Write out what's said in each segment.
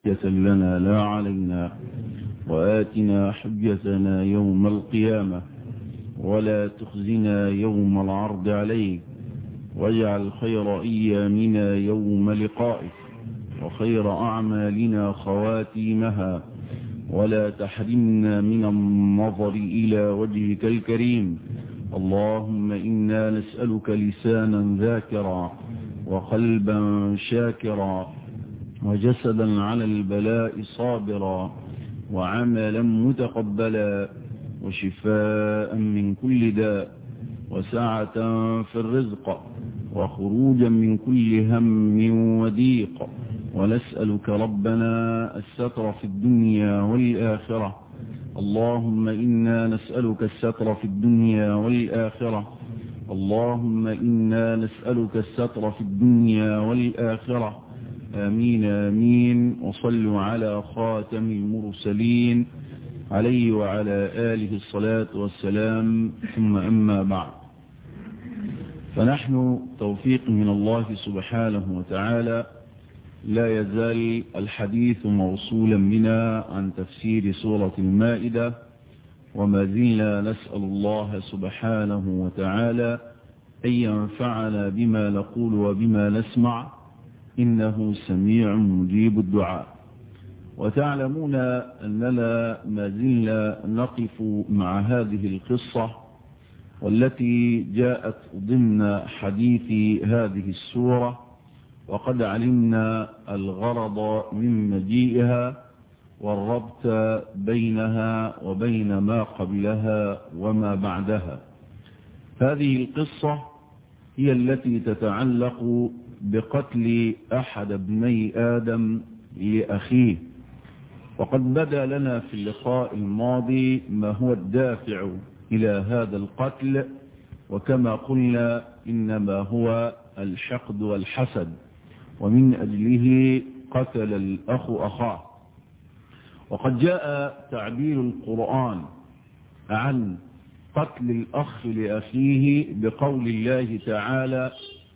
حجة لنا لا علينا وآتنا حجتنا يوم القيامة ولا تخزنا يوم العرض عليك واجعل خير أيامنا يوم لقائك وخير أعمالنا خواتيمها ولا تحرمنا من النظر إلى وجهك الكريم اللهم إنا نسألك لسانا ذاكرا وقلبا شاكرا وجسدا على البلاء صابرا وعملا متقبلا وشفاء من كل داء وسعة في الرزق وخروجا من كل هم وضيق ونسألك ربنا الستر في الدنيا والآخرة اللهم إنا نسألك الستر في الدنيا والآخرة اللهم إنا نسألك الستر في الدنيا والآخرة آمين آمين وصلوا على خاتم المرسلين عليه وعلى آله الصلاة والسلام ثم أما بعد فنحن توفيق من الله سبحانه وتعالى لا يزال الحديث موصولا بنا عن تفسير سورة المائدة وما زلنا نسأل الله سبحانه وتعالى أن ينفعنا بما نقول وبما نسمع إنه سميع مجيب الدعاء وتعلمون أننا ما زلنا نقف مع هذه القصة والتي جاءت ضمن حديث هذه السورة وقد علمنا الغرض من مجيئها والربط بينها وبين ما قبلها وما بعدها هذه القصة هي التي تتعلق بقتل أحد ابني آدم لأخيه وقد بدا لنا في اللقاء الماضي ما هو الدافع إلى هذا القتل وكما قلنا إنما هو الحقد والحسد ومن أجله قتل الأخ أخاه وقد جاء تعبير القرآن عن قتل الأخ لأخيه بقول الله تعالى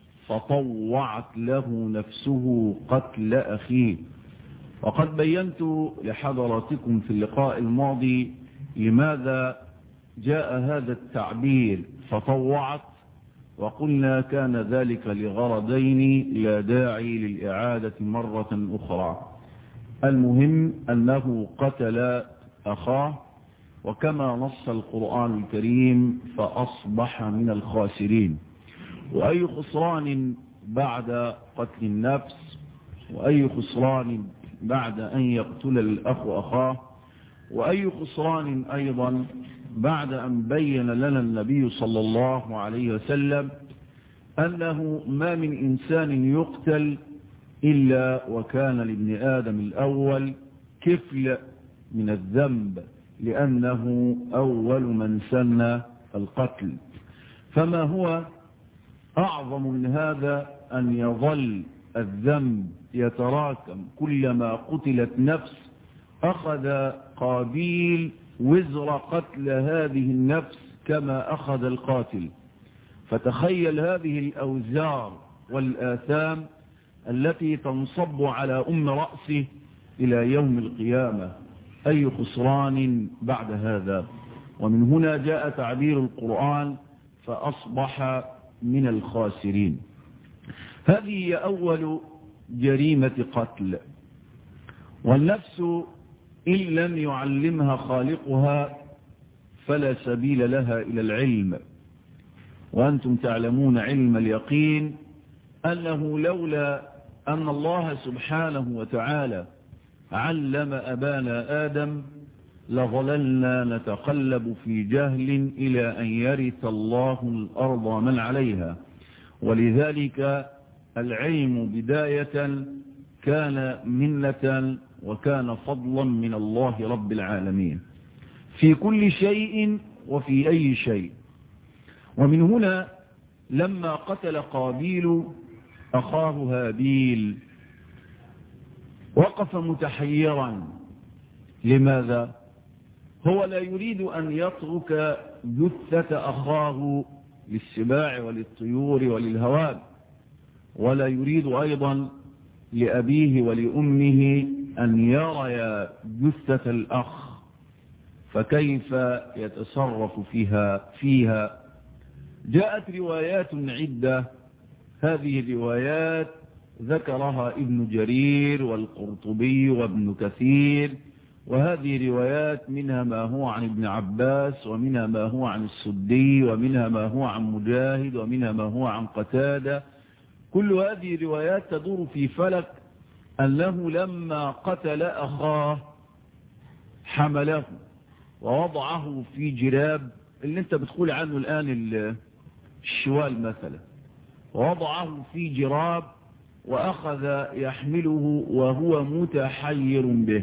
فطوعت له نفسه قتل أخيه وقد بينت لحضراتكم في اللقاء الماضي لماذا جاء هذا التعبير فطوعت وقلنا كان ذلك لغرضين لا داعي للإعادة مرة أخرى المهم أنه قتل أخاه وكما نص القرآن الكريم فأصبح من الخاسرين وأي خسران بعد قتل النفس وأي خسران بعد أن يقتل الأخ أخاه وأي خسران أيضا بعد أن بين لنا النبي صلى الله عليه وسلم أنه ما من إنسان يقتل إلا وكان لابن آدم الأول كفل من الذنب لأنه أول من سن القتل فما هو أعظم من هذا أن يظل الذنب يتراكم كلما قتلت نفس أخذ قابيل وزر قتل هذه النفس كما أخذ القاتل فتخيل هذه الأوزار والآثام التي تنصب على أم رأسه إلى يوم القيامة أي خسران بعد هذا ومن هنا جاء تعبير القرآن فأصبح من الخاسرين هذه هي أول جريمة قتل والنفس إن لم يعلمها خالقها فلا سبيل لها إلى العلم وأنتم تعلمون علم اليقين أنه لولا أن الله سبحانه وتعالى علم أبانا آدم لظللنا نتقلب في جهل إلى أن يرث الله الأرض من عليها ولذلك العلم بداية كان منة وكان فضلا من الله رب العالمين في كل شيء وفي أي شيء ومن هنا لما قتل قابيل أخاه هابيل وقف متحيرا لماذا هو لا يريد أن يترك جثة أخاه للسباع وللطيور وللهواب ولا يريد أيضا لأبيه ولأمه أن يري جثة الأخ فكيف يتصرف فيها فيها جاءت روايات عدة هذه الروايات ذكرها ابن جرير والقرطبي وابن كثير وهذه روايات منها ما هو عن ابن عباس ومنها ما هو عن السدي ومنها ما هو عن مجاهد ومنها ما هو عن قتادة كل هذه الروايات تدور في فلك أنه لما قتل أخاه حمله ووضعه في جراب اللي انت بتقول عنه الآن الشوال مثلا ووضعه في جراب وأخذ يحمله وهو متحير به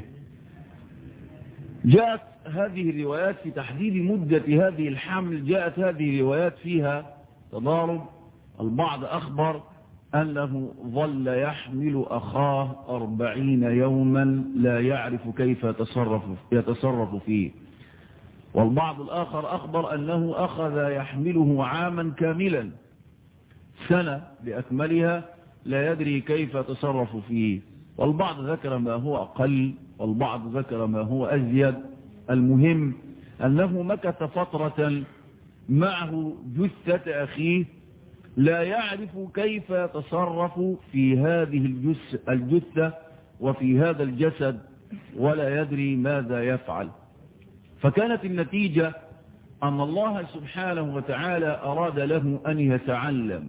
جاءت هذه الروايات في تحديد مدة هذه الحمل جاءت هذه الروايات فيها تضارب البعض أخبر أنه ظل يحمل أخاه أربعين يوما لا يعرف كيف يتصرف, يتصرف فيه والبعض الآخر أخبر أنه أخذ يحمله عاما كاملا سنة بأكملها لا يدري كيف يتصرف فيه والبعض ذكر ما هو أقل والبعض ذكر ما هو أزيد المهم أنه مكث فترة معه جثة أخيه لا يعرف كيف يتصرف في هذه الجثة وفي هذا الجسد ولا يدري ماذا يفعل فكانت النتيجة أن الله سبحانه وتعالى أراد له أن يتعلم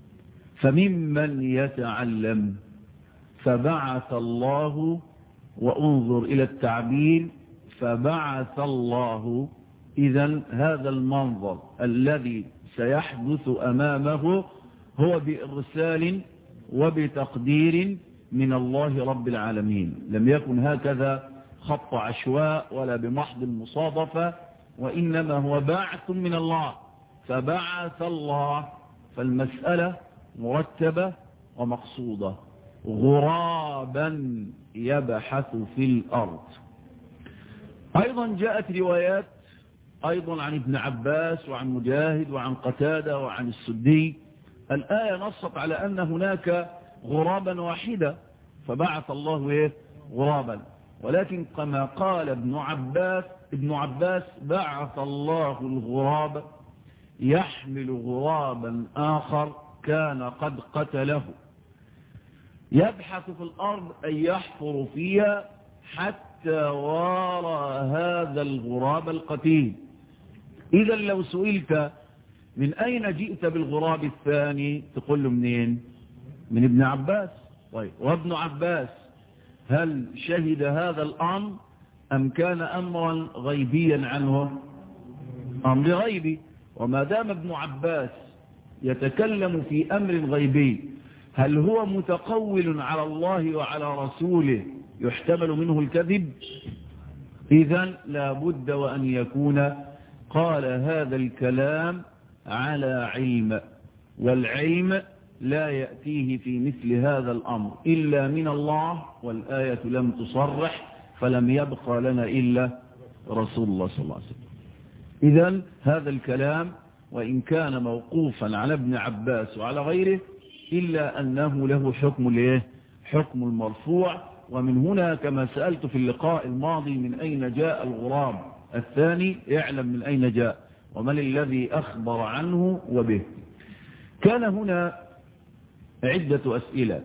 فممن يتعلم فبعث الله وانظر إلى التعبير فبعث الله إذا هذا المنظر الذي سيحدث أمامه هو بإرسال وبتقدير من الله رب العالمين لم يكن هكذا خط عشواء ولا بمحض المصادفة وإنما هو بعث من الله فبعث الله فالمسألة مرتبة ومقصودة غرابا يبحث في الأرض أيضا جاءت روايات أيضا عن ابن عباس وعن مجاهد وعن قتادة وعن السدي الآية نصت على أن هناك غرابا واحدة فبعث الله إيه غرابا ولكن كما قال ابن عباس ابن عباس بعث الله الغراب يحمل غرابا آخر كان قد قتله يبحث في الأرض أن يحفر فيها حتى وارى هذا الغراب القتيل إذا لو سئلت من أين جئت بالغراب الثاني تقول له منين من ابن عباس طيب وابن عباس هل شهد هذا الأمر أم كان أمرا غيبيا عنه أمر غيبي وما دام ابن عباس يتكلم في أمر غيبي هل هو متقول على الله وعلى رسوله يحتمل منه الكذب إذا لابد وأن يكون قال هذا الكلام على علم والعلم لا يأتيه في مثل هذا الأمر إلا من الله والآية لم تصرح فلم يبقى لنا إلا رسول الله صلى الله عليه وسلم إذا هذا الكلام وإن كان موقوفا على ابن عباس وعلى غيره إلا أنه له حكم الايه حكم المرفوع ومن هنا كما سألت في اللقاء الماضي من أين جاء الغراب الثاني اعلم من أين جاء ومن الذي أخبر عنه وبه كان هنا عدة أسئلة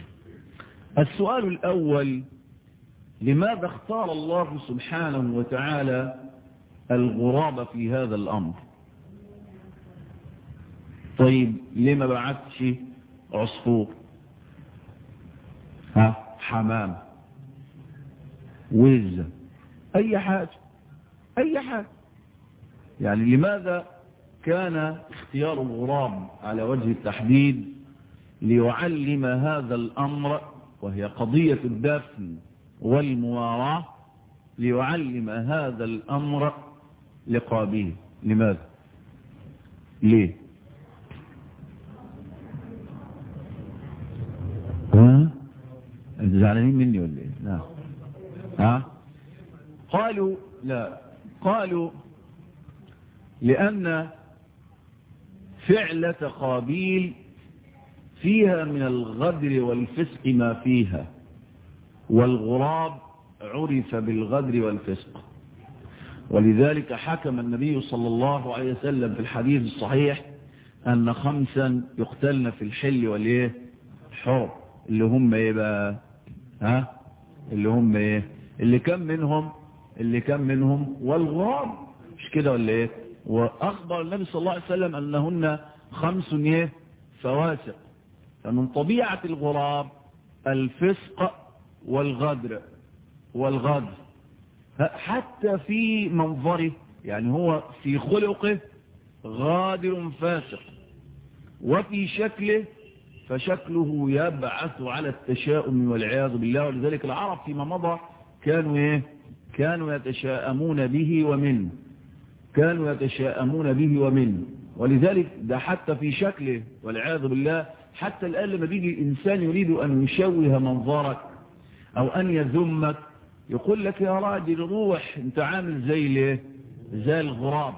السؤال الأول لماذا اختار الله سبحانه وتعالى الغراب في هذا الأمر طيب لما بعثش عصفور ها حمام وز أي حاجة أي حاجة يعني لماذا كان اختيار الغراب على وجه التحديد ليعلم هذا الأمر وهي قضية الدفن والمواراة ليعلم هذا الأمر لقابيه لماذا ليه ها انت زعلانين مني ولا ايه لا ها قالوا لا قالوا لأن فعلة قابيل فيها من الغدر والفسق ما فيها والغراب عرف بالغدر والفسق ولذلك حكم النبي صلى الله عليه وسلم في الحديث الصحيح أن خمسا يقتلن في الحل والإيه حر اللي هم إيه بقى ها اللي هم إيه اللي كم منهم اللي كم منهم والغراب مش كده ولا إيه وأخبر النبي صلى الله عليه وسلم أنهن خمس إيه فواسق فمن طبيعة الغراب الفسق والغدر والغدر حتى في منظره يعني هو في خلقه غادر فاسق وفي شكله فشكله يبعث على التشاؤم والعياذ بالله ولذلك العرب فيما مضى كانوا ايه كانوا يتشاءمون به ومنه كانوا يتشاءمون به ومنه ولذلك ده حتى في شكله والعياذ بالله حتى الآن لما بيجي الإنسان يريد أن يشوه منظرك أو أن يذمك يقول لك يا راجل روح انت عامل زي ليه زي الغراب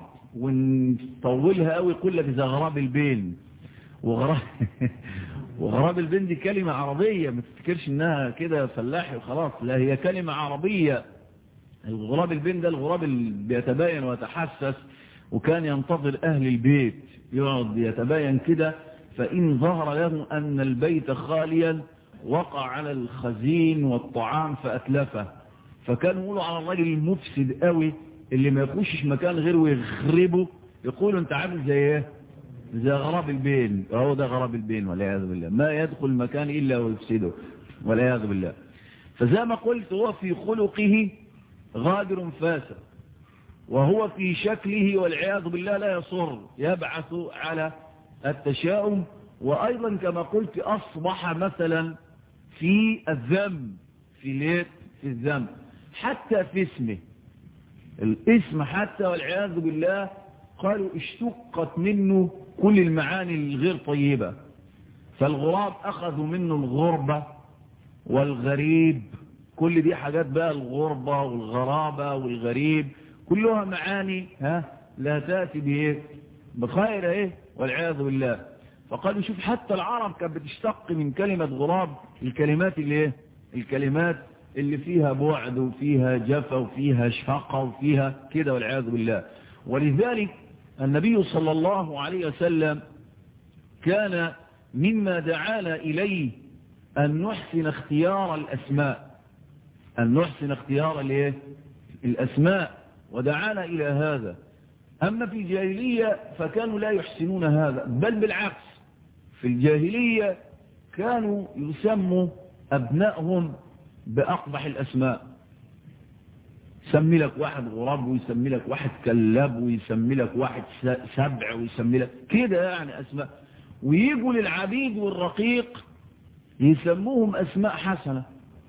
ونطولها قوي يقول لك زي غراب البين وغراب وغراب البين دي كلمة عربية ما تفتكرش انها كده فلاحي وخلاص لا هي كلمة عربية الغراب البين ده الغراب اللي بيتباين ويتحسس وكان ينتظر اهل البيت يقعد يتباين كده فإن ظهر له أن البيت خاليا وقع على الخزين والطعام فأتلفه فكانوا يقولوا على الراجل المفسد قوي اللي ما يخشش مكان غير ويخربه يقولوا انت عامل زي ايه زي غراب البين اهو ده غراب البين والعياذ بالله ما يدخل مكان الا ويفسده والعياذ بالله فزي ما قلت هو في خلقه غادر فاسق وهو في شكله والعياذ بالله لا يصر يبعث على التشاؤم وايضا كما قلت اصبح مثلا في الذنب في ليه في الذنب حتى في اسمه الاسم حتى والعياذ بالله قالوا اشتقت منه كل المعاني الغير طيبة فالغراب أخذوا منه الغربة والغريب كل دي حاجات بقى الغربة والغرابة والغريب كلها معاني ها لا تأتي بإيه بخير إيه والعياذ بالله فقالوا شوف حتى العرب كانت بتشتق من كلمة غراب الكلمات اللي ايه الكلمات اللي فيها بعد وفيها جفا وفيها شفقة وفيها كده والعياذ بالله ولذلك النبي صلى الله عليه وسلم كان مما دعانا إليه أن نحسن اختيار الأسماء أن نحسن اختيار الايه الأسماء ودعانا إلى هذا أما في الجاهلية فكانوا لا يحسنون هذا بل بالعكس في الجاهلية كانوا يسموا أبنائهم بأقبح الأسماء يسمي لك واحد غراب ويسمي لك واحد كلاب ويسمي لك واحد سبع ويسمي لك كده يعني أسماء ويجوا للعبيد والرقيق يسموهم أسماء حسنة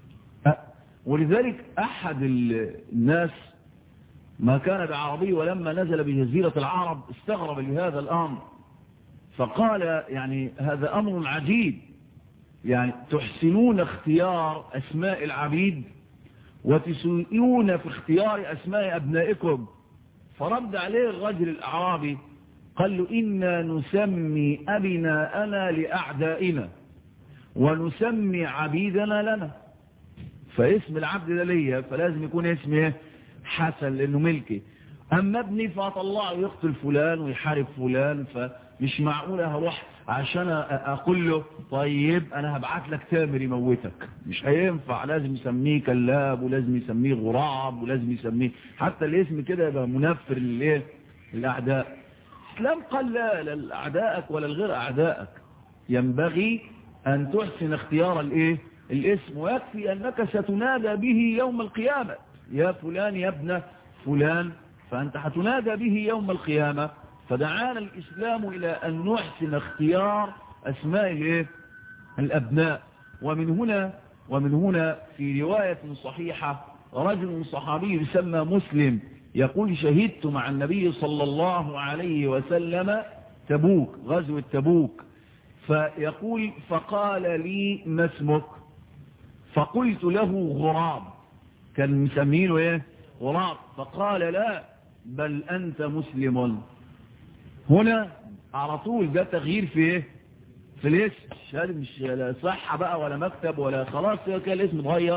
ولذلك أحد الناس ما كان بعربي ولما نزل بجزيرة العرب استغرب لهذا الأمر فقال يعني هذا أمر عجيب يعني تحسنون اختيار أسماء العبيد وتسيئون في اختيار أسماء أبنائكم فرد عليه الرجل الأعرابي قال له إنا نسمي أبناءنا لأعدائنا ونسمي عبيدنا لنا فاسم العبد ده ليا فلازم يكون اسمه حسن لأنه ملكي أما ابني فأطلعه يقتل فلان ويحارب فلان فمش معقولة هروح عشان أقول له طيب أنا هبعت لك تامر يموتك مش هينفع لازم يسميه كلاب ولازم يسميه غراب ولازم يسميه حتى الاسم كده يبقى منفر للايه للأعداء الإسلام قال لا لأعدائك ولا الغير أعدائك ينبغي أن تحسن اختيار الايه الاسم ويكفي أنك ستنادى به يوم القيامة يا فلان يا ابن فلان فأنت هتنادى به يوم القيامة فدعانا الإسلام إلى أن نحسن اختيار أسماء الايه الأبناء ومن هنا ومن هنا في رواية صحيحة رجل صحابي يسمى مسلم يقول شهدت مع النبي صلى الله عليه وسلم تبوك غزوة تبوك فيقول فقال لي ما اسمك فقلت له غراب كان مسمينه ايه غراب فقال لا بل انت مسلم هنا على طول ده تغيير في ايه في الاسم هذا مش لا صحة بقى ولا مكتب ولا خلاص كان الاسم اتغير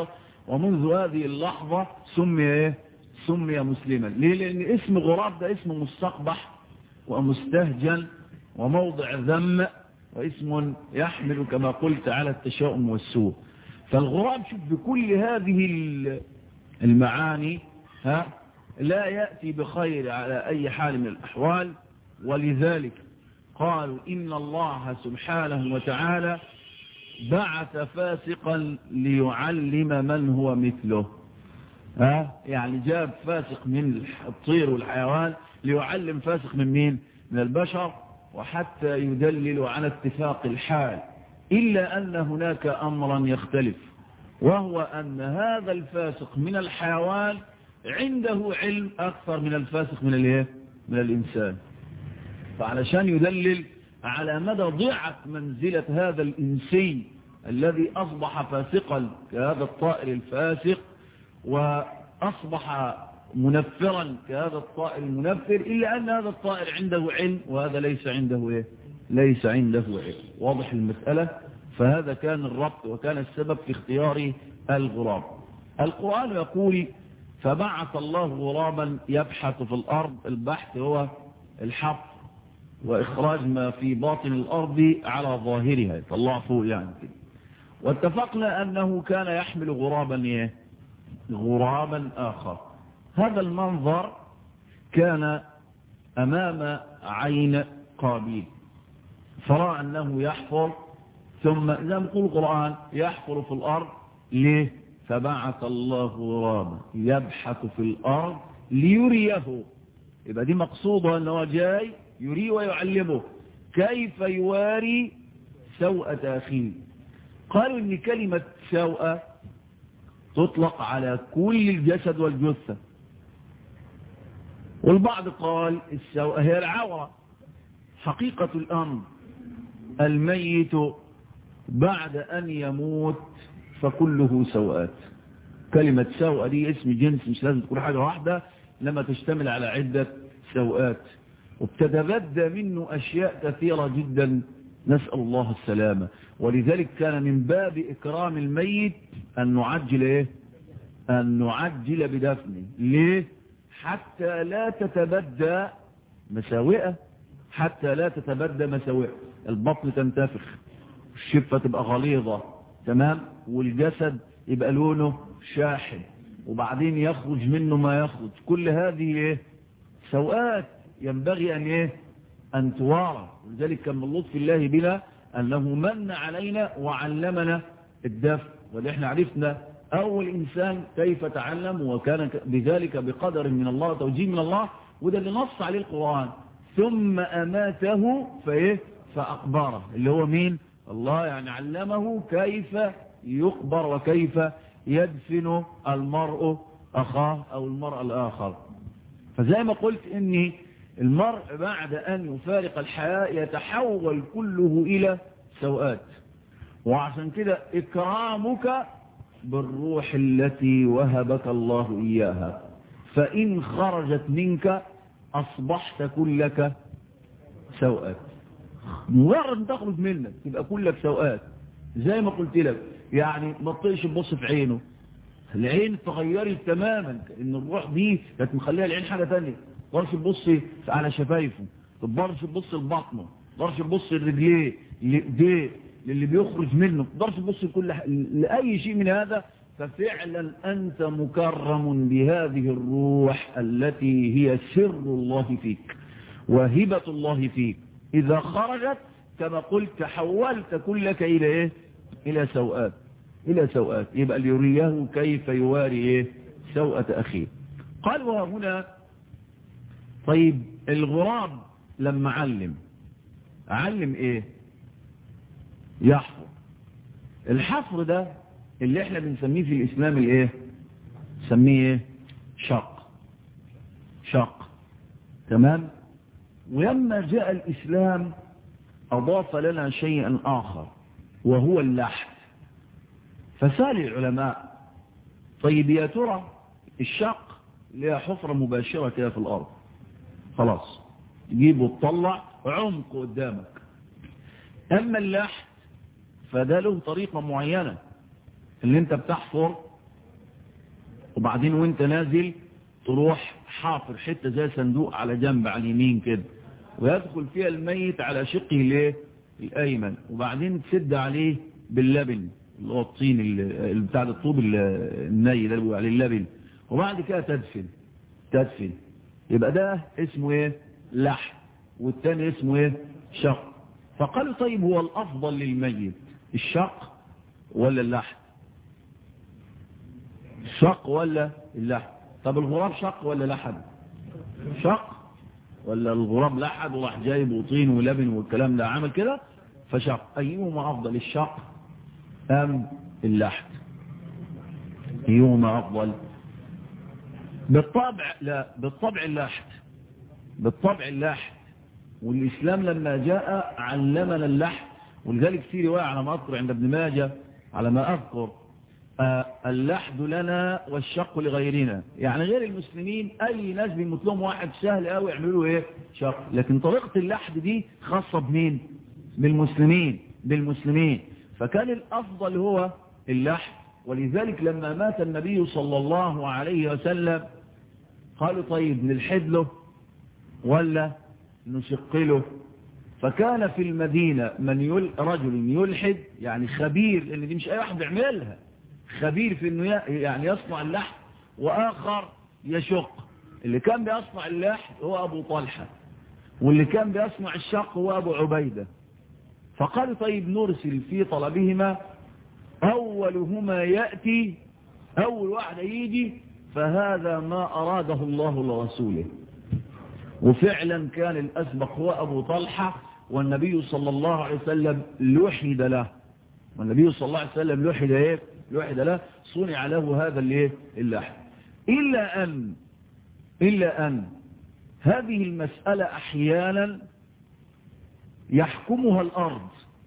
ومنذ هذه اللحظة سمي ايه سمي مسلما ليه لان اسم غراب ده اسم مستقبح ومستهجن وموضع ذم واسم يحمل كما قلت على التشاؤم والسوء فالغراب شوف بكل هذه المعاني ها لا يأتي بخير على أي حال من الأحوال ولذلك قالوا إن الله سبحانه وتعالى بعث فاسقا ليعلم من هو مثله ها يعني جاب فاسق من الطير والحيوان ليعلم فاسق من مين من البشر وحتى يدلل على اتفاق الحال إلا أن هناك أمرا يختلف وهو أن هذا الفاسق من الحيوان عنده علم أكثر من الفاسق من الايه من الإنسان فعلشان يدلل على مدى ضعف منزلة هذا الإنسي الذي أصبح فاسقا كهذا الطائر الفاسق وأصبح منفرا كهذا الطائر المنفر إلا أن هذا الطائر عنده علم وهذا ليس عنده إيه؟ ليس عنده علم واضح المسألة فهذا كان الربط وكان السبب في اختيار الغراب القرآن يقول فبعث الله غرابا يبحث في الأرض البحث هو الحفر وإخراج ما في باطن الأرض على ظاهرها يطلع فوق يعني كده واتفقنا أنه كان يحمل غرابا إيه؟ غرابا آخر هذا المنظر كان أمام عين قابيل فرأى أنه يحفر ثم زي ما يقول القرآن يحفر في الأرض ليه فبعث الله غرابا يبحث في الأرض ليريه يبقى دي مقصوده أنه جاي يريه ويعلمه كيف يواري سوءة أخيه قالوا إن كلمة سوءة تطلق على كل الجسد والجثة والبعض قال السوءة هي العورة حقيقة الأمر الميت بعد أن يموت فكله سوءات كلمة سوء دي اسم جنس مش لازم تكون حاجة واحدة لما تشتمل على عدة سوءات وبتتبدى منه أشياء كثيرة جدا نسأل الله السلامة ولذلك كان من باب إكرام الميت أن نعجل إيه أن نعجل بدفنه ليه حتى لا تتبدى مساوئة حتى لا تتبدى مساوئة البطن تنتفخ الشفة تبقى غليظة تمام والجسد يبقى لونه شاحن وبعدين يخرج منه ما يخرج كل هذه ايه سوءات ينبغي ان ايه ان توارى ولذلك كان من لطف الله بنا انه من علينا وعلمنا الدفن وده احنا عرفنا اول انسان كيف تعلم وكان بذلك بقدر من الله توجيه من الله وده اللي نص عليه القرآن ثم اماته فايه فاقبره اللي هو مين الله يعني علمه كيف يقبر وكيف يدفن المرء أخاه أو المرء الآخر فزي ما قلت إن المرء بعد أن يفارق الحياة يتحول كله إلى سوءات وعشان كده إكرامك بالروح التي وهبك الله إياها فإن خرجت منك أصبحت كلك سوءات مجرد تخرج منك تبقى كلك سوءات زي ما قلت لك يعني ما تطيش تبص في عينه العين تغيرت تماما ان الروح دي كانت مخليها العين حاجة تانية تقدرش تبص على شفايفه تقدرش تبص لبطنه تقدرش تبص لرجليه لايديه للي بيخرج منه تقدرش تبص لكل لاي شيء من هذا ففعلا انت مكرم بهذه الروح التي هي سر الله فيك وهبة الله فيك اذا خرجت كما قلت تحولت كلك الى ايه الى سوءات الى سوءات يبقى ليريه كيف يواري ايه سوءة اخيه قال وهنا طيب الغراب لما علم علم ايه يحفر الحفر ده اللي احنا بنسميه في الاسلام الايه نسميه ايه شق شق تمام ولما جاء الاسلام اضاف لنا شيئا اخر وهو اللحد فسال العلماء طيب يا ترى الشق لها حفرة مباشرة كده في الأرض خلاص تجيب وتطلع عمق قدامك أما اللحد فده له طريقة معينة اللي انت بتحفر وبعدين وانت نازل تروح حافر حتة زي صندوق على جنب على اليمين كده ويدخل فيها الميت على شقه الايه الايمن وبعدين تسد عليه باللبن اللي هو الطين اللي بتاع الطوب الني ده اللي بيقول عليه اللبن وبعد كده تدفن تدفن يبقى ده اسمه ايه لحم والتاني اسمه ايه شق فقالوا طيب هو الافضل للميت الشق ولا اللحم الشق ولا اللحم طب الغراب شق ولا لحم شق ولا الغراب لحد وراح جايب وطين ولبن والكلام ده عمل كده فشق ايهما افضل الشق ام اللحد ايهما افضل بالطبع لا بالطبع اللحد بالطبع اللحد والاسلام لما جاء علمنا اللحد ولذلك في روايه على ما اذكر عند ابن ماجه على ما اذكر آه اللحد لنا والشق لغيرنا يعني غير المسلمين اي ناس بيموت لهم واحد سهل قوي يعملوا ايه شق لكن طريقة اللحد دي خاصة بمين بالمسلمين بالمسلمين فكان الافضل هو اللحد ولذلك لما مات النبي صلى الله عليه وسلم قالوا طيب نلحد له ولا نشق له فكان في المدينة من يل... رجل يلحد يعني خبير لان دي مش اي واحد بيعملها خبير في انه يعني يصنع اللحم واخر يشق اللي كان بيصنع اللحم هو ابو طلحة واللي كان بيصنع الشق هو ابو عبيدة فقال طيب نرسل في طلبهما اولهما يأتي اول واحد يجي فهذا ما اراده الله لرسوله وفعلا كان الاسبق هو ابو طلحة والنبي صلى الله عليه وسلم لوحد له والنبي صلى الله عليه وسلم لوحد ايه الواحد له صنع له هذا الايه اللحم إلا أن إلا أن هذه المسألة أحيانا يحكمها الأرض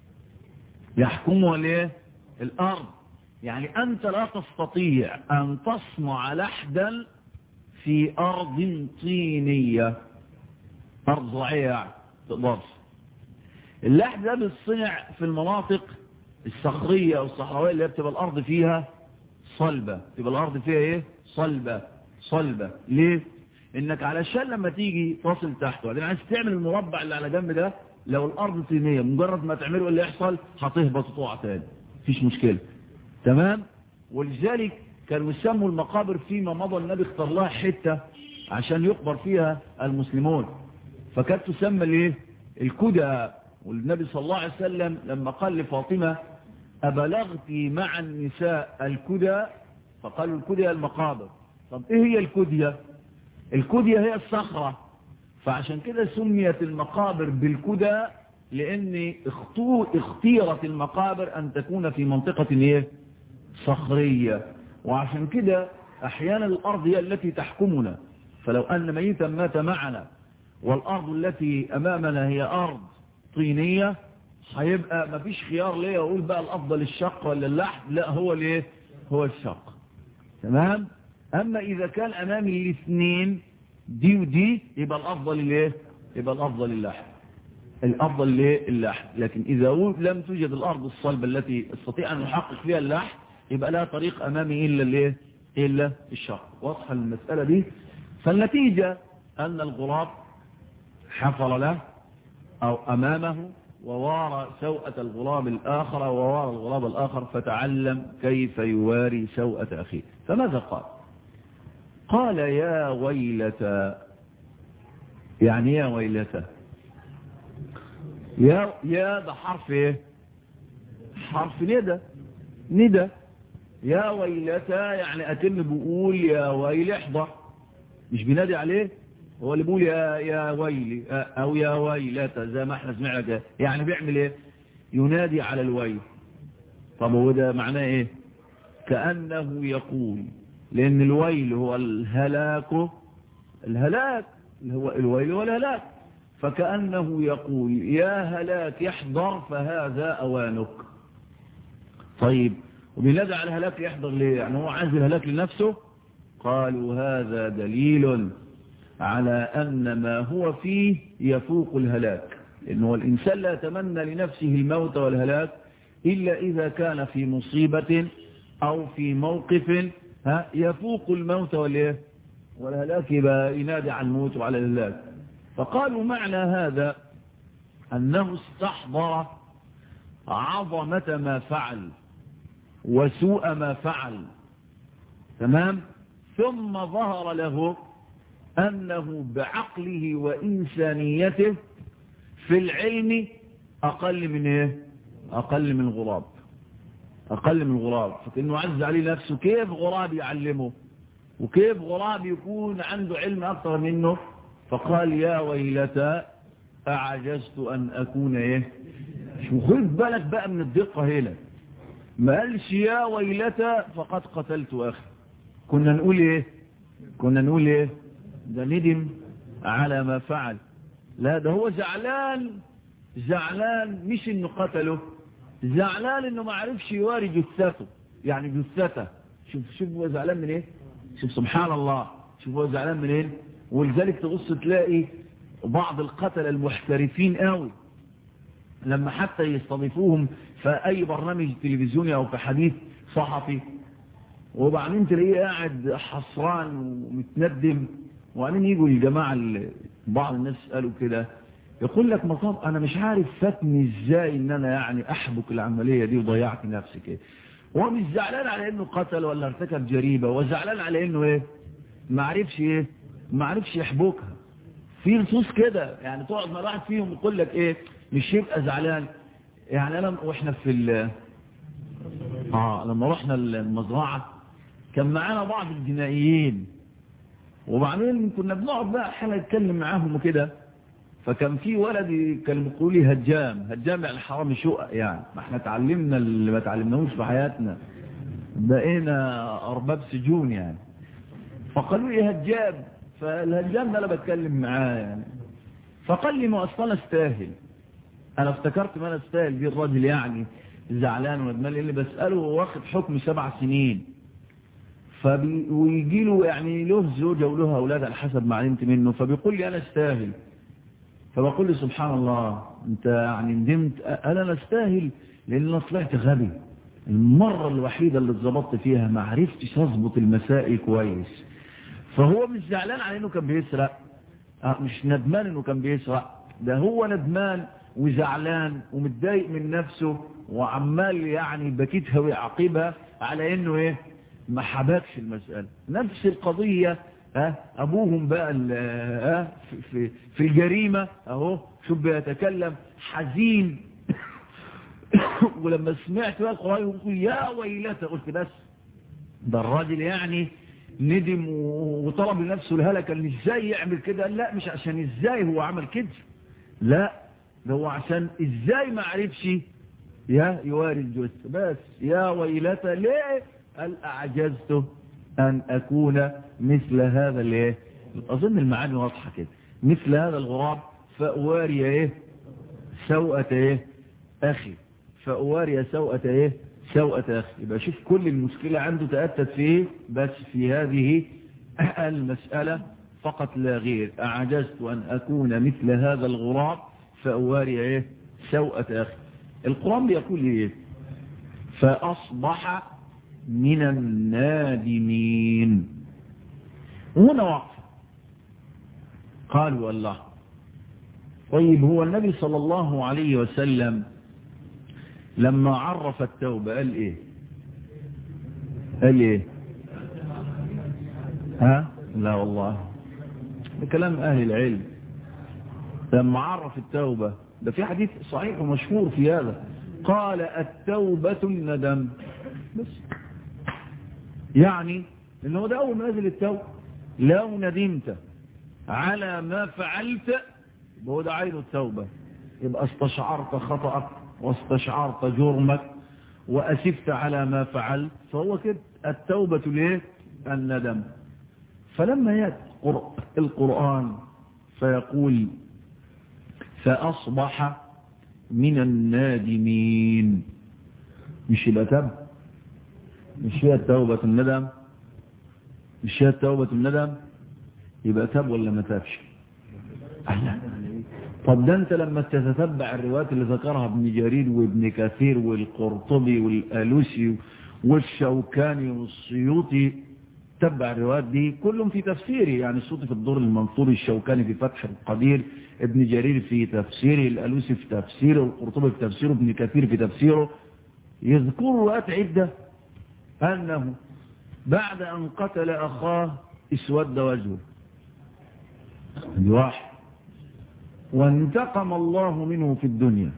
يحكمها الايه الأرض يعني أنت لا تستطيع أن تصنع لحدا في أرض طينية أرض زراعية يعني تقدرش اللحد ده بيتصنع في المناطق الصخرية أو الصحراوية اللي بتبقى الأرض فيها صلبة تبقى الأرض فيها إيه صلبة صلبة ليه إنك علشان لما تيجي تصل تحت وبعدين عايز تعمل المربع اللي على جنب ده لو الأرض طينية مجرد ما تعمله اللي يحصل هتهبط وتقع تاني مفيش مشكلة تمام ولذلك كانوا يسموا المقابر فيما مضى النبي اختار لها حتة عشان يقبر فيها المسلمون فكانت تسمى الايه الكدى والنبي صلى الله عليه وسلم لما قال لفاطمة أبلغت مع النساء الكدى فقالوا الكدى المقابر طب ايه هي الكدية الكدية هي الصخرة فعشان كده سميت المقابر بالكدى لان اختيرت المقابر ان تكون في منطقة ايه صخرية وعشان كده احيانا الارض هي التي تحكمنا فلو ان ميتا مات معنا والارض التي امامنا هي ارض طينية هيبقى مفيش خيار ليه اقول بقى الافضل الشق ولا اللحم لا هو ليه هو الشق تمام اما اذا كان امامي الاثنين دي ودي يبقى الافضل الايه يبقى الافضل اللحم الافضل ليه اللحم لكن اذا لم توجد الارض الصلبة التي استطيع ان نحقق فيها اللحم يبقى لها طريق امامي الا الايه الا الشق واضحه المساله دي فالنتيجه ان الغراب حفر له او امامه ووارى سوءة الغراب الآخر ووارى الغراب الآخر فتعلم كيف يواري سوءة أخيه فماذا قال قال يا ويلتا يعني يا ويلتا يا يا ده حرف ايه حرف ندى ندى يا ويلتا يعني اتم بقول يا ويل احضر مش بينادي عليه هو اللي بيقول يا يا ويلي او يا ويلتا زي ما احنا سمعنا كده يعني بيعمل ايه ينادي على الويل طب هو ده معناه ايه كأنه يقول لان الويل هو الهلاك الهلاك هو الويل والهلاك فكأنه يقول يا هلاك يحضر فهذا أوانك طيب وبينادى على الهلاك يحضر ليه يعني هو عايز الهلاك لنفسه قالوا هذا دليل على أن ما هو فيه يفوق الهلاك إنه الإنسان لا يتمنى لنفسه الموت والهلاك إلا إذا كان في مصيبة أو في موقف ها يفوق الموت والايه والهلاك يبقى ينادي عن الموت وعلى الهلاك فقالوا معنى هذا أنه استحضر عظمة ما فعل وسوء ما فعل تمام ثم ظهر له أنه بعقله وإنسانيته في العلم أقل من إيه أقل من غراب أقل من غراب فكأنه عز عليه نفسه كيف غراب يعلمه وكيف غراب يكون عنده علم أكثر منه فقال يا ويلتى أعجزت أن أكون إيه شو خذ بالك بقى من الدقة هنا ما قالش يا ويلتى فقد قتلت أخي كنا نقول إيه كنا نقول إيه ده ندم على ما فعل لا ده هو زعلان زعلان مش انه قتله زعلان انه ما عرفش يواري جثته يعني جثته شوف شوف هو زعلان من ايه شوف سبحان الله شوف هو زعلان من ايه ولذلك تبص تلاقي بعض القتلة المحترفين قوي لما حتى يستضيفوهم في اي برنامج تلفزيوني او في حديث صحفي وبعدين تلاقيه قاعد حصران ومتندم وبعدين يجوا الجماعة بعض الناس قالوا كده يقول لك مطاب انا مش عارف فاتني ازاي ان انا يعني احبك العملية دي وضيعت نفسي كده هو مش زعلان على انه قتل ولا ارتكب جريمة هو زعلان على انه ايه ما عرفش ايه ما عرفش يحبكها في نصوص كده يعني تقعد مع واحد فيهم يقول لك ايه مش يبقى زعلان يعني انا واحنا في ال اه لما رحنا المزرعة كان معانا بعض الجنائيين وبعدين كنا بنقعد بقى حالا نتكلم معاهم وكده فكان في ولد كان بيقول لي هجام هجام يعني حرامي شقق يعني ما احنا اتعلمنا اللي ما اتعلمناهوش في حياتنا بقينا ارباب سجون يعني فقالوا لي هجام فالهجام ده انا بتكلم معاه يعني فقال لي ما اصلا استاهل انا افتكرت ما انا استاهل دي الراجل يعني زعلان وندمان اللي بساله هو واخد حكم سبع سنين فبي ويجي له يعني له زوجة وله أولاد على حسب ما علمت منه فبيقول لي أنا استاهل فبقول لي سبحان الله أنت يعني ندمت أنا أنا استاهل لأن أنا طلعت غبي المرة الوحيدة اللي اتظبطت فيها ما عرفتش أظبط المسائل كويس فهو مش زعلان على أنه كان بيسرق مش ندمان أنه كان بيسرق ده هو ندمان وزعلان ومتضايق من نفسه وعمال يعني بكيتها ويعقبها على أنه إيه ما حبكش المسألة نفس القضية ها أبوهم بقى ها في, في, في الجريمة أهو شوف بيتكلم حزين ولما سمعت بقى القرآن يقول يا ويلته قلت بس ده الراجل يعني ندم وطلب لنفسه الهلكة اللي ازاي يعمل كده لا مش عشان ازاي هو عمل كده لا ده هو عشان ازاي ما عرفش يا يواري الجثة بس يا ويلته ليه قال أعجزت أن أكون مثل هذا الايه أظن المعاني واضحة كده مثل هذا الغراب فأواري إيه سوءة إيه أخي فأواري سوءة إيه سوءة أخي يبقى شوف كل المشكلة عنده تأتت في إيه بس في هذه المسألة فقط لا غير أعجزت أن أكون مثل هذا الغراب فأواري إيه سوءة أخي القرآن بيقول إيه فأصبح من النادمين هنا وقف قالوا الله طيب هو النبي صلى الله عليه وسلم لما عرف التوبة قال ايه قال ايه ها لا والله ده كلام اهل العلم لما عرف التوبة ده في حديث صحيح ومشهور في هذا قال التوبة الندم بس يعني ان هو ده اول ما نزل التوبة لو ندمت على ما فعلت هو ده عين التوبة يبقى استشعرت خطأك واستشعرت جرمك وأسفت على ما فعلت فهو كده التوبة ليه الندم فلما يأتي القرآن فيقول فأصبح من النادمين مش يبقى تب مش هي التوبة الندم مش هي التوبة الندم يبقى تاب ولا ما تابش طب ده انت لما تتتبع الروايات اللي ذكرها ابن جرير وابن كثير والقرطبي والالوسي والشوكاني والسيوطي تبع الروايات دي كلهم في تفسيره يعني الصوت في الدور المنصور الشوكاني في فتح القدير ابن جرير في تفسيره الألوسي في تفسيره القرطبي في تفسيره ابن كثير في تفسيره يذكر روايات عدة أنه بعد أن قتل أخاه اسود وجهه واحد وانتقم الله منه في الدنيا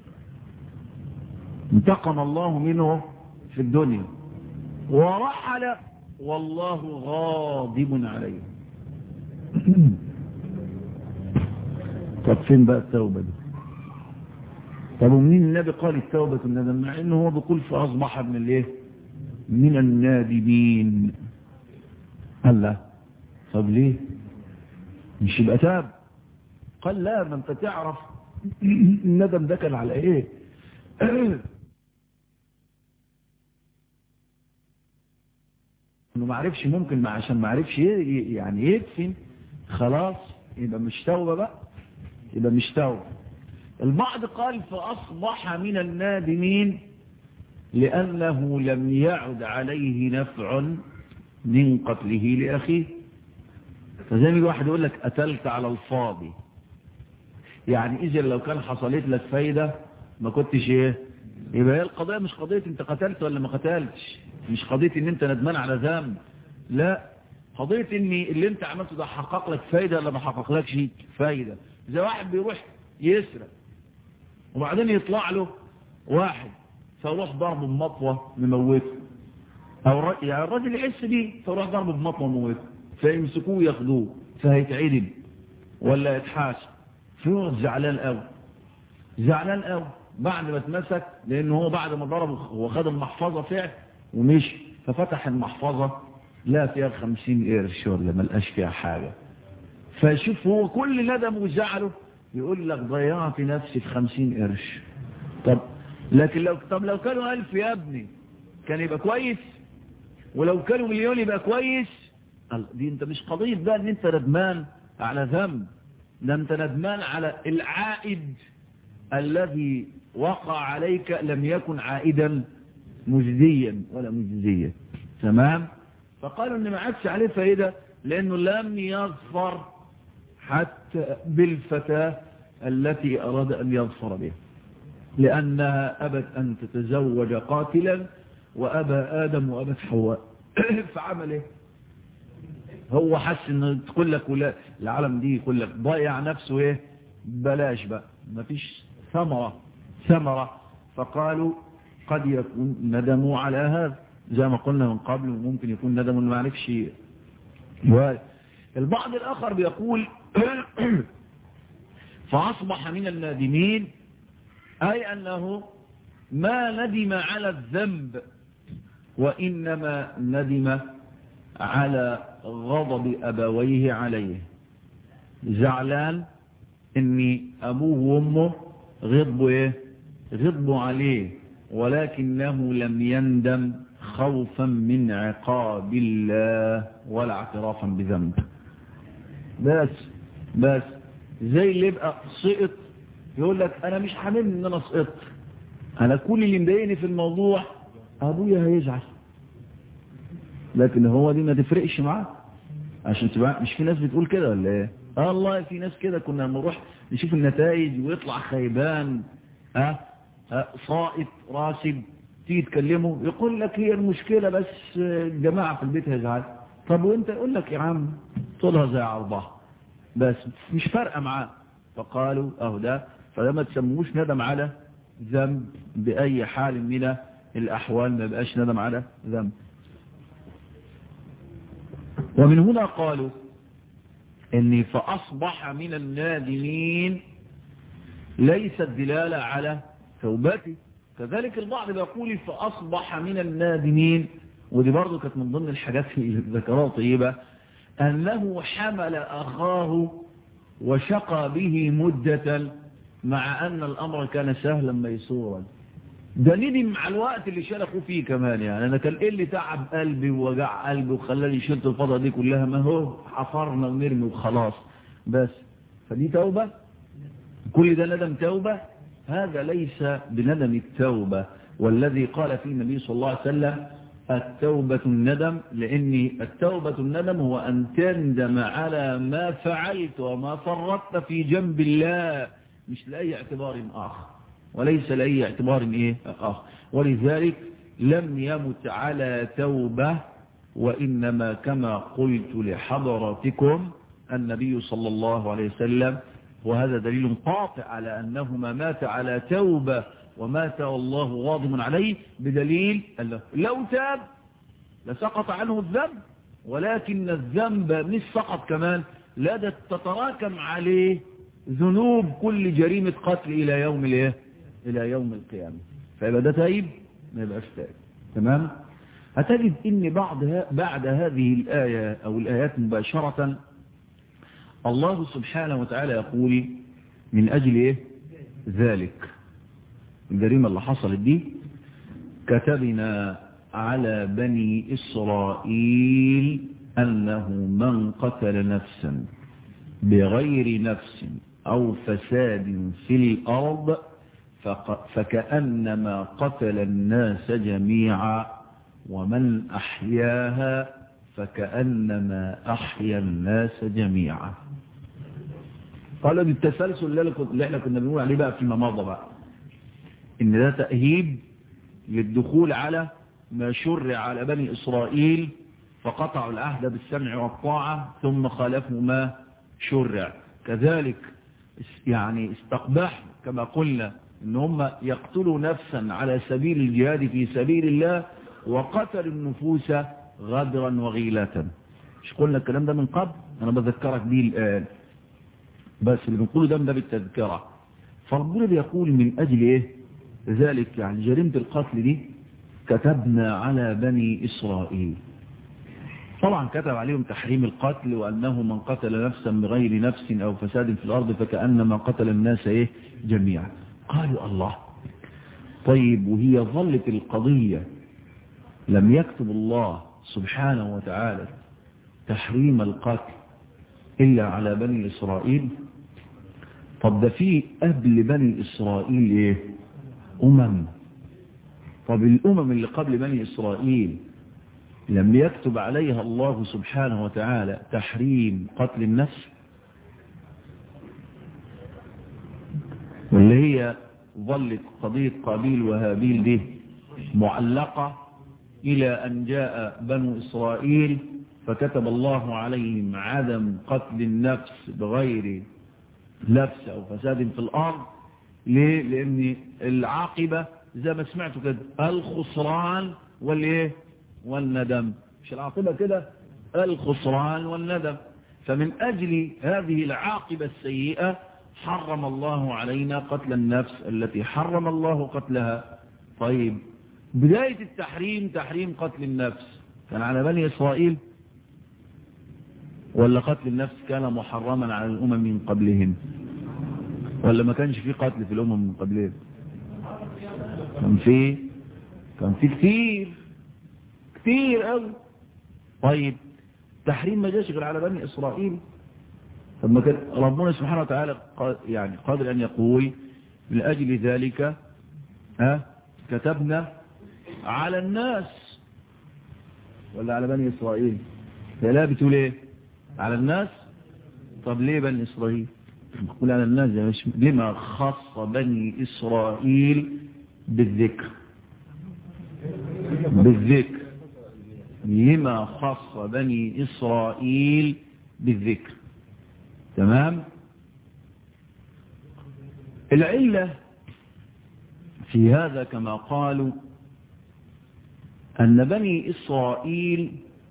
انتقم الله منه في الدنيا ورحل والله غاضب عليه طب فين بقى التوبة دي طب ومنين النبي قال التوبة الندم مع انه هو بيقول فاصبح من الايه من النادمين قال لا طب ليه مش يبقى تاب قال لا ما انت تعرف الندم ده كان على ايه انه ما عرفش ممكن ما عشان ما عرفش يعني يدفن خلاص يبقى مش توبه بقى يبقى مش توبه البعض قال فاصبح من النادمين لانه لم يعد عليه نفع من قتله لاخيه فزي ما واحد يقول لك قتلت على الفاضي يعني اذا لو كان حصلت لك فايده ما كنتش ايه يبقى هي القضيه مش قضيه انت قتلت ولا ما قتلتش مش قضيه ان انت ندمان على ذنب لا قضيه ان اللي انت عملته ده حقق لك فايده ولا ما حققلكش فايده زي واحد بيروح يسرق وبعدين يطلع له واحد فيروح ضربه بمطوه مموته او الر... يعني الراجل يحس بيه فيروح ضربه بمطوه مموته فيمسكوه ياخدوه فهيتعدم ولا يتحاسب فيقعد زعلان قوي زعلان قوي بعد ما اتمسك لان هو بعد ما ضربه هو خد المحفظه فعل ومشي ففتح المحفظه لا فيها خمسين قرش ولا ما لقاش فيها حاجه فشوف هو كل ندم وزعله يقول لك ضيعت نفسي في خمسين قرش طب لكن لو طب لو كانوا ألف يا ابني كان يبقى كويس ولو كانوا مليون يبقى كويس دي انت مش قضية بقى ان انت ندمان على ذنب ده انت ندمان على العائد الذي وقع عليك لم يكن عائدا مجديا ولا مجزيا تمام فقالوا ان ما عادش عليه فايدة لانه لم يظفر حتى بالفتاة التي اراد ان يظفر بها لانها ابت ان تتزوج قاتلا وابى ادم وابت حواء فعمل ايه هو حس ان تقول لك ولا العالم دي يقول لك ضيع نفسه ايه بلاش بقى مفيش ثمرة ثمرة فقالوا قد يكون ندموا على هذا زي ما قلنا من قبل وممكن يكون ندم ما عرفش البعض الآخر بيقول فأصبح من النادمين أي أنه ما ندم على الذنب وإنما ندم على غضب أبويه عليه زعلان ان ابوه وامه غضبوا ايه غضبوا عليه ولكنه لم يندم خوفا من عقاب الله ولا اعترافا بذنب بس بس زي اللي يبقى سقط يقول لك انا مش حاملني ان انا سقطت انا كل اللي مضايقني في الموضوع ابويا هيزعل لكن هو دي ما تفرقش معاه عشان تبقى مش في ناس بتقول كده ولا ايه اه والله في ناس كده كنا لما نروح نشوف النتائج ويطلع خيبان اه, آه صائت راسب تيجي تكلمه يقول لك هي المشكلة بس الجماعة في البيت هيزعل طب وانت يقول لك يا عم طولها زي عرضها بس مش فارقة معاه فقالوا اهو ده فده ما تسموش ندم على ذنب بأي حال من الأحوال ما بقاش ندم على ذنب ومن هنا قالوا اني فاصبح من النادمين ليست دلالة على توبتي كذلك البعض بيقول فاصبح من النادمين ودي برضو كانت من ضمن الحاجات اللي ذكرها طيبة انه حمل اخاه وشقى به مدة مع ان الامر كان سهلا ميسورا ده ندم مع الوقت اللي شرخوا فيه كمان يعني انا كان ايه اللي تعب قلبي ووجع قلبي وخلاني شلت الفضة دي كلها ما هو حفرنا ونرمي وخلاص بس فدي توبة كل ده ندم توبة هذا ليس بندم التوبة والذي قال فيه النبي صلى الله عليه وسلم التوبة الندم لأن التوبة الندم هو أن تندم على ما فعلت وما فرطت في جنب الله مش لأي اعتبار آخر وليس لأي اعتبار إيه آخر ولذلك لم يمت على توبة وإنما كما قلت لحضراتكم النبي صلى الله عليه وسلم وهذا دليل قاطع على أنه ما مات على توبة ومات والله غاضب عليه بدليل لو تاب لسقط عنه الذنب ولكن الذنب مش سقط كمان لا تتراكم عليه ذنوب كل جريمة قتل إلى يوم الايه إلى يوم القيامة فيبقى ده تايب ما يبقاش تايب تمام هتجد ان بعد بعد هذه الآية أو الآيات مباشرة الله سبحانه وتعالى يقول من أجل إيه ذلك الجريمة اللي حصلت دي كتبنا على بني إسرائيل أنه من قتل نفسا بغير نفس أو فساد في الأرض فكأنما قتل الناس جميعا ومن أحياها فكأنما أحيا الناس جميعا قالوا بالتسلسل اللي احنا كنا بنقول عليه بقى فيما مضى بقى ان ده تأهيب للدخول على ما شرع على بني إسرائيل فقطعوا العهد بالسمع والطاعة ثم خالفوا ما شرع كذلك يعني استقبحوا كما قلنا ان هم يقتلوا نفسا على سبيل الجهاد في سبيل الله وقتلوا النفوس غدرا وغيلة مش قلنا الكلام ده من قبل انا بذكرك به الآن بس اللي بنقوله ده من باب التذكرة فربنا بيقول من أجل إيه ذلك يعني جريمة القتل دي كتبنا على بني إسرائيل طبعا كتب عليهم تحريم القتل وأنه من قتل نفسا بغير نفس أو فساد في الأرض فكأنما قتل الناس إيه جميعا قالوا الله طيب وهي ظلت القضية لم يكتب الله سبحانه وتعالى تحريم القتل إلا على بني إسرائيل طب ده في قبل بني إسرائيل إيه أمم طب الأمم اللي قبل بني إسرائيل لم يكتب عليها الله سبحانه وتعالى تحريم قتل النفس واللي هي ظلت قضية قابيل وهابيل دي معلقة إلى أن جاء بنو إسرائيل فكتب الله عليهم عدم قتل النفس بغير نفس أو فساد في الأرض ليه؟ لأن العاقبة زي ما سمعتوا كده الخسران والإيه والندم مش العاقبة كده الخسران والندم فمن أجل هذه العاقبة السيئة حرم الله علينا قتل النفس التي حرم الله قتلها طيب بداية التحريم تحريم قتل النفس كان على بني إسرائيل ولا قتل النفس كان محرما على الأمم من قبلهم ولا ما كانش في قتل في الأمم من قبلهم كان في كان في كتير كتير قوي طيب تحريم ما جاش غير على بني إسرائيل طب ما كان ربنا سبحانه وتعالى يعني قادر أن يقول من أجل ذلك ها كتبنا على الناس ولا على بني إسرائيل لا بتقول ايه على الناس طب ليه بني إسرائيل بقول على الناس مش لما خص بني إسرائيل بالذكر بالذكر لما خص بني إسرائيل بالذكر تمام العلة في هذا كما قالوا أن بني إسرائيل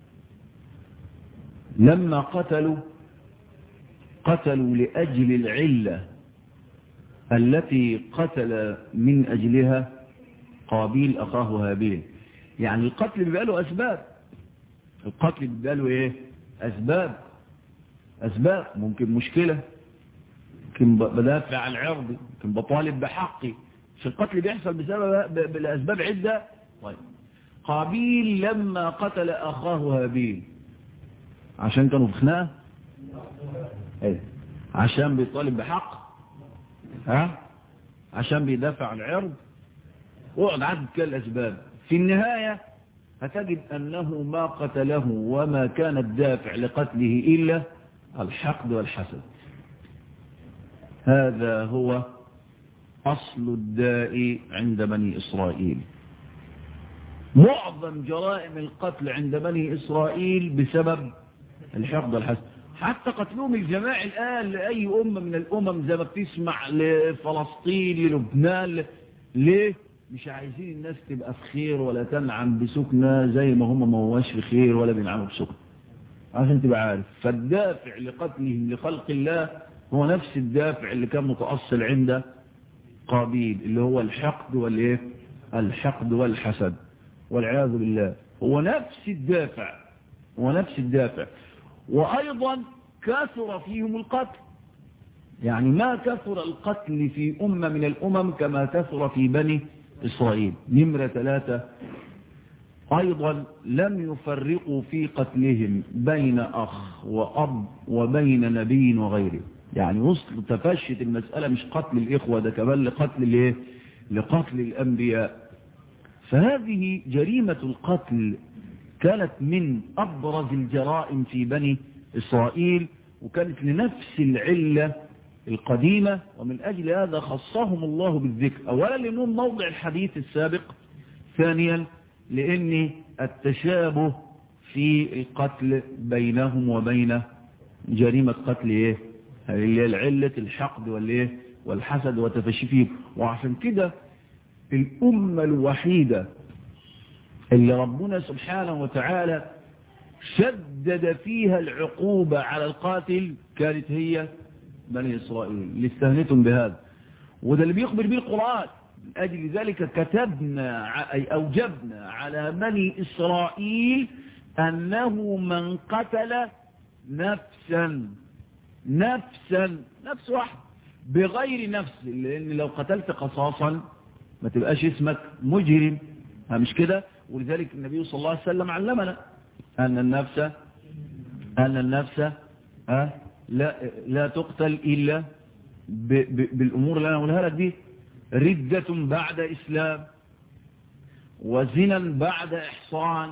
لما قتلوا قتلوا لأجل العلة التي قتل من أجلها قابيل أخاه هابيل يعني القتل بيبقى له أسباب القتل بيبقى له إيه أسباب أسباب ممكن مشكلة ممكن بدافع عن عرضي ممكن بطالب بحقي مش القتل بيحصل بسبب بالأسباب عدة طيب قابيل لما قتل أخاه هابيل عشان كانوا في خناقه ايه عشان بيطالب بحق ها عشان بيدافع عن العرض وقعد عدد كل الأسباب في النهاية هتجد أنه ما قتله وما كان الدافع لقتله إلا الحقد والحسد هذا هو أصل الداء عند بني إسرائيل معظم جرائم القتل عند بني إسرائيل بسبب الحقد والحسد حتى قتلهم الجماعي الآن لأي أمة من الأمم زي ما بتسمع لفلسطين للبنان ليه مش عايزين الناس تبقى في خير ولا تنعم بسكنة زي ما هم ما هواش في خير ولا بينعموا بسكنة عشان تبقى عارف فالدافع لقتلهم لخلق الله هو نفس الدافع اللي كان متأصل عند قابيل اللي هو الحقد والايه الحقد والحسد والعياذ بالله هو نفس الدافع هو نفس الدافع وأيضا كثر فيهم القتل يعني ما كثر القتل في أمة من الأمم كما كثر في بني إسرائيل نمرة ثلاثة أيضا لم يفرقوا في قتلهم بين أخ وأب وبين نبي وغيره يعني وصل تفشت المسألة مش قتل الإخوة ده كمان لقتل الايه لقتل الأنبياء فهذه جريمة القتل كانت من أبرز الجرائم في بني إسرائيل وكانت لنفس العلة القديمة ومن أجل هذا خصهم الله بالذكر أولا لأنهم موضع الحديث السابق ثانيا لأن التشابه في القتل بينهم وبين جريمة قتل إيه اللي هي العلة الحقد والإيه والحسد وتفشي فيه وعشان كده الأمة الوحيدة اللي ربنا سبحانه وتعالى شدد فيها العقوبة على القاتل كانت هي بني إسرائيل اللي استهنتم بهذا وده اللي بيخبر به القرآن من أجل ذلك كتبنا أي أوجبنا على بني إسرائيل أنه من قتل نفسا نفسا نفس واحد بغير نفس لأن لو قتلت قصاصا ما تبقاش اسمك مجرم مش كده ولذلك النبي صلى الله عليه وسلم علمنا أن النفس أن النفس أه لا, لا تقتل إلا ب ب بالأمور اللي أنا أقولها لك دي ردة بعد إسلام وزنا بعد إحصان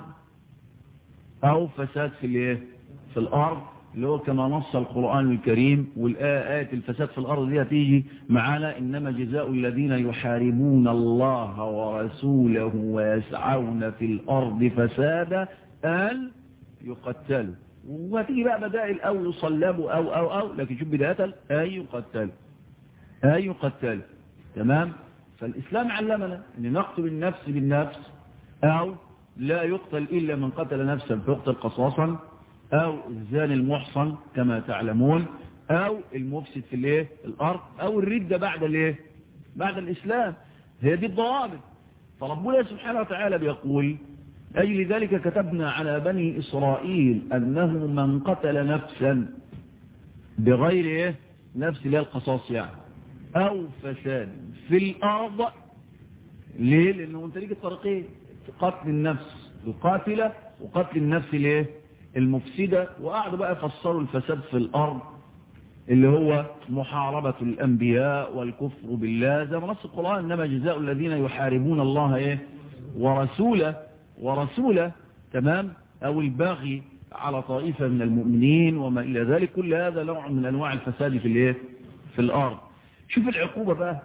أو فساد في الايه في الأرض اللي هو كما نص القرآن الكريم والآيات الفساد في الأرض دي هتيجي معانا إنما جزاء الذين يحاربون الله ورسوله ويسعون في الأرض فسادا أن يقتلوا وهتيجي بقى بدائل أو يصلبوا أو أو أو لكن شوف بداية أي يقتل أي يقتل تمام فالإسلام علمنا أن نقتل النفس بالنفس أو لا يقتل إلا من قتل نفسا فيقتل قصاصا أو الزاني المحصن كما تعلمون أو المفسد في الايه الأرض أو الردة بعد الايه بعد الإسلام هي دي الضوابط فربنا سبحانه وتعالى بيقول أجل ذلك كتبنا على بني إسرائيل أنه من قتل نفسا بغير إيه؟ نفس لا القصاص يعني أو فساد في الأرض ليه لأنه انت ليك الطريقين قتل النفس القاتلة وقتل النفس ليه المفسدة وقعدوا بقى يفسروا الفساد في الأرض اللي هو محاربة الأنبياء والكفر بالله زي ما نص القرآن إنما جزاء الذين يحاربون الله إيه ورسوله ورسوله تمام أو الباغي على طائفة من المؤمنين وما إلى ذلك كل هذا نوع من أنواع الفساد في الايه في الأرض شوف العقوبة بقى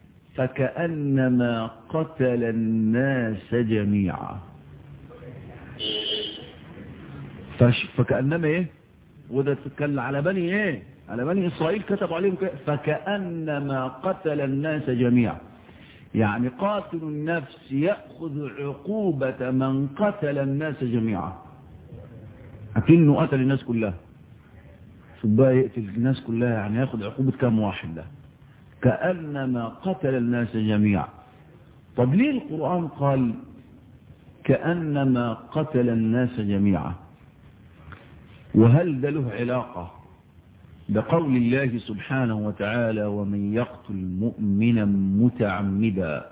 فكأنما قتل الناس جميعا فكأنما ايه وده تتكلم على بني ايه على بني إسرائيل كتبوا عليهم كده فكأنما قتل الناس جميعا يعني قاتل النفس يأخذ عقوبة من قتل الناس جميعا أكنه قتل الناس كلها فبقى يقتل الناس كلها يعني يأخذ عقوبة كم واحد ده كأنما قتل الناس جميعا طب ليه القرآن قال كأنما قتل الناس جميعا وهل ده له علاقة بقول الله سبحانه وتعالى ومن يقتل مؤمنا متعمدا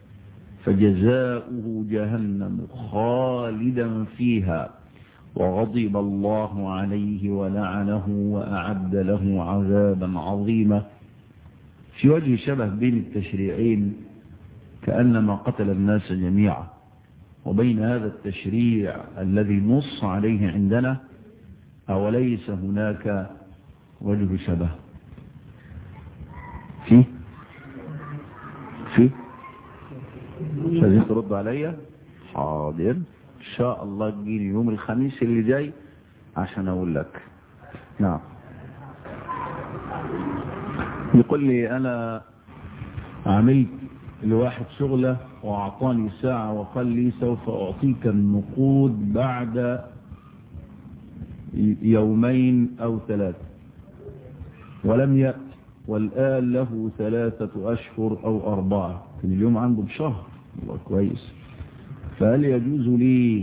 فجزاؤه جهنم خالدا فيها وغضب الله عليه ولعنه وأعد له عذابا عظيما في وجه شبه بين التشريعين كأنما قتل الناس جميعا وبين هذا التشريع الذي نص عليه عندنا أوليس هناك وجه شبه في في مش عايزين ترد عليا حاضر ان شاء الله تجيني يوم الخميس اللي جاي عشان اقول لك نعم يقول لي انا عملت لواحد شغلة واعطاني ساعة وقال لي سوف اعطيك النقود بعد يومين او ثلاثة ولم يأتي والآن له ثلاثة أشهر أو أربعة كان اليوم عنده بشهر الله كويس فهل يجوز لي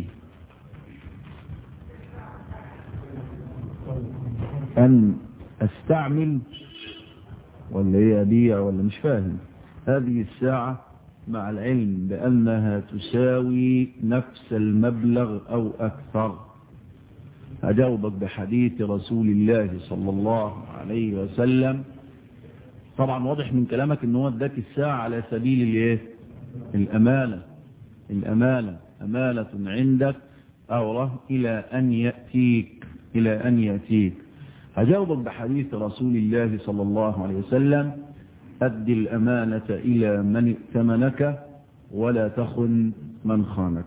أن أستعمل ولا هي أبيع ولا مش فاهم هذه الساعة مع العلم بأنها تساوي نفس المبلغ أو أكثر أجاوبك بحديث رسول الله صلى الله عليه وسلم طبعا واضح من كلامك ان هو اداك الساعة على سبيل الايه الامانة الامانة امانة عندك اوره الى ان يأتيك الى ان يأتيك هجاوبك بحديث رسول الله صلى الله عليه وسلم ادي الامانة الى من ائتمنك ولا تخن من خانك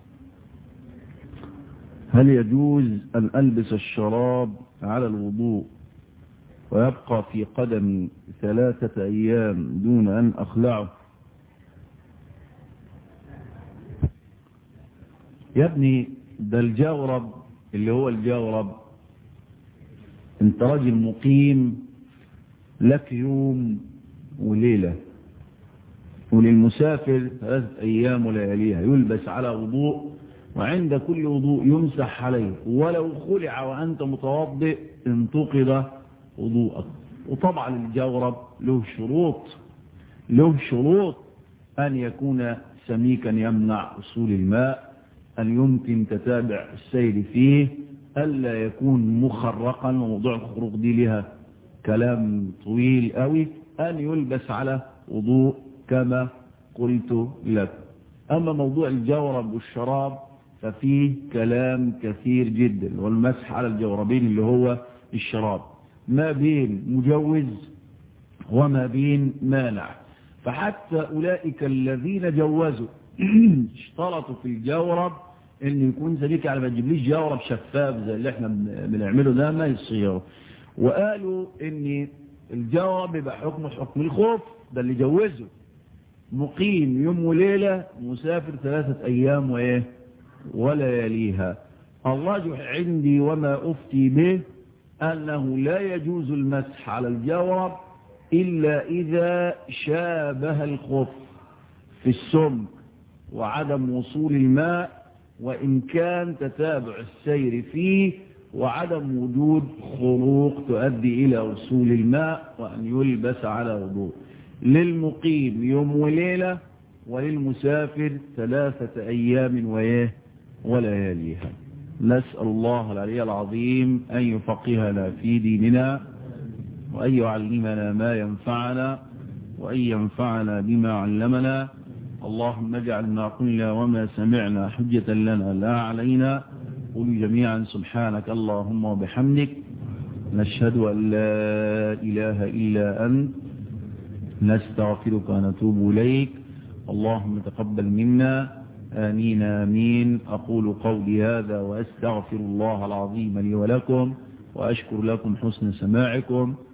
هل يجوز ان البس الشراب على الوضوء ويبقى في قدمي ثلاثة أيام دون أن أخلعه يا ابني ده الجورب اللي هو الجورب انت راجل مقيم لك يوم وليلة وللمسافر ثلاثة أيام ولياليها يلبس على وضوء وعند كل وضوء يمسح عليه ولو خلع وأنت متوضئ انتقض وضوءك وطبعا الجورب له شروط له شروط أن يكون سميكا يمنع وصول الماء أن يمكن تتابع السير فيه ألا يكون مخرقا وموضوع الخروق دي لها كلام طويل قوي أن يلبس على وضوء كما قلت لك أما موضوع الجورب والشراب ففيه كلام كثير جدا والمسح على الجوربين اللي هو الشراب ما بين مجوز وما بين مانع فحتى أولئك الذين جوزوا اشترطوا في الجورب ان يكون سبيك على ما تجيبليش جورب شفاف زي اللي احنا بنعمله ده ما يصير وقالوا ان الجورب يبقى حكمه حكم الخوف ده اللي جوزه مقيم يوم وليلة مسافر ثلاثة ايام وايه ولياليها الراجح عندي وما افتي به أنه لا يجوز المسح على الجورب إلا إذا شابه الخف في السمك وعدم وصول الماء وإن كان تتابع السير فيه وعدم وجود خروق تؤدي إلى وصول الماء وأن يلبس على وضوء للمقيم يوم وليلة وللمسافر ثلاثة أيام وإيه ولياليها نسأل الله العلي العظيم أن يفقهنا في ديننا وأن يعلمنا ما ينفعنا وأن ينفعنا بما علمنا اللهم اجعل ما قلنا وما سمعنا حجة لنا لا علينا قل جميعا سبحانك اللهم وبحمدك نشهد أن لا إله إلا أنت نستغفرك ونتوب إليك اللهم تقبل منا آمين آمين أقول قولي هذا وأستغفر الله العظيم لي ولكم وأشكر لكم حسن سماعكم